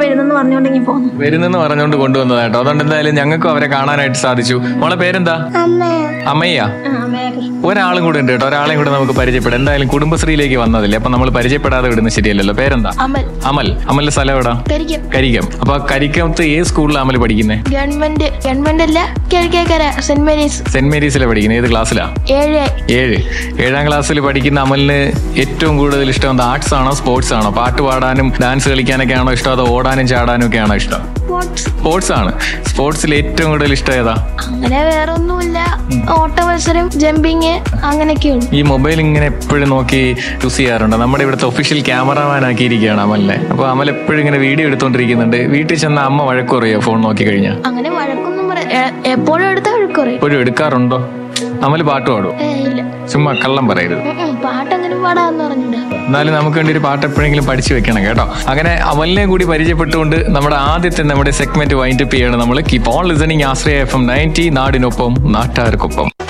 വരുന്നെന്ന് പറഞ്ഞുകൊണ്ടെങ്കിൽ പോന്നു വരുന്നെന്ന് പറഞ്ഞുകൊണ്ട് കൊണ്ടുവന്നതാട്ടോ അതുകൊണ്ട് എന്തായാലും ഞങ്ങൾക്കും അവരെ കാണാനായിട്ട് സാധിച്ചു മോളെ പേരെന്താ അമ്മയ്യാ ആ അമ്മയെ ഒരാളും കൂടെ ഉണ്ട് കേട്ടോ ഒരാളെയും കൂടെ നമുക്ക് പരിചയപ്പെടാം എന്തായാലും കുടുംബശ്രീയിലേക്ക് വന്നതില്ലേ അപ്പൊ നമ്മൾ പരിചയപ്പെടാതെ വിടുന്നത് ശരിയല്ലല്ലോ പേരെന്താ അമൽ അമൽ അമലിന്റെ സ്ഥലം എവിടാ കരിക്കും കരിക്കം അപ്പൊ കരിക്കത്ത് ഏത് സ്കൂളിലാണ് അമൽ പഠിക്കുന്നത് ഗവൺമെന്റ് ഗവൺമെന്റ് അല്ല കിഴക്കേക്കര സെന്റ് മേരീസ് സെന്റ് മേരീസിലെ പഠിക്കുന്നത് ഏത് ക്ലാസ്സിലാ ഏഴ് ഏഴ് ഏഴാം ക്ലാസ്സിൽ പഠിക്കുന്ന അമലിന് ഏറ്റവും കൂടുതൽ ഇഷ്ടം എന്താ ആർട്സ് ആണോ സ്പോർട്സ് ആണോ പാട്ട് പാടാനും ഡാൻസ് കളിക്കാനൊക്കെ ആണോ ഇഷ്ടം അതോ ഓടാനും ചാടാനും ഒക്കെ ആണോ ഇഷ്ടം സ്പോർട്സ് സ്പോർട്സ് ആണ് സ്പോർട്സിൽ ഏറ്റവും കൂടുതൽ ഇഷ്ടം ഏതാ അങ്ങനെ വേറെ ഒന്നുമില്ല ഓട്ട മത്സരം ജമ്പിങ് അങ്ങനെയൊക്കെയുണ്ട് ഈ മൊബൈൽ ഇങ്ങനെ എപ്പോഴും നോക്കി യൂസ് ചെയ്യാറുണ്ട് നമ്മുടെ ഇവിടുത്തെ ഒഫീഷ്യൽ ക്യാമറാമാൻ ആക്കിയിരിക്കുകയാണ് അമലിനെ അപ്പൊ അമൽ എപ്പോഴും ഇങ്ങനെ വീഡിയോ എടുത്തോണ്ടിരിക്കുന്നുണ്ട് വീട്ടിൽ ചെന്ന അമ്മ വഴക്ക് പറയോ ഫോൺ നോക്കി കഴിഞ്ഞാൽ അങ്ങനെ വഴക്കൊന്നും പറ എ- എപ്പോഴും എടുത്ത വഴക്കുറയും എപ്പോഴും എടുക്കാറുണ്ടോ അമൽ പാട്ട് പാടും ഏ ഇല്ല ചുമ്മാ കള്ളം പറയരുത് ഉം ഉം, പാട്ടങ്ങനെ പാടാന്ന് പറഞ്ഞിട്ട് എന്നാലും നമുക്ക് വേണ്ടി ഒരു പാട്ട് എപ്പോഴെങ്കിലും പഠിച്ചു വെക്കണം കേട്ടോ അങ്ങനെ അമലിനെ കൂടി പരിചയപ്പെട്ടുകൊണ്ട് നമ്മുടെ ആദ്യത്തെ നമ്മുടെ സെഗ്മെന്റ് വൈൻഡപ്പ് ചെയ്യണം നമ്മൾ keep on listening Ashraya F M ninety നാടിനൊപ്പം നാട്ടുകാർക്കൊപ്പം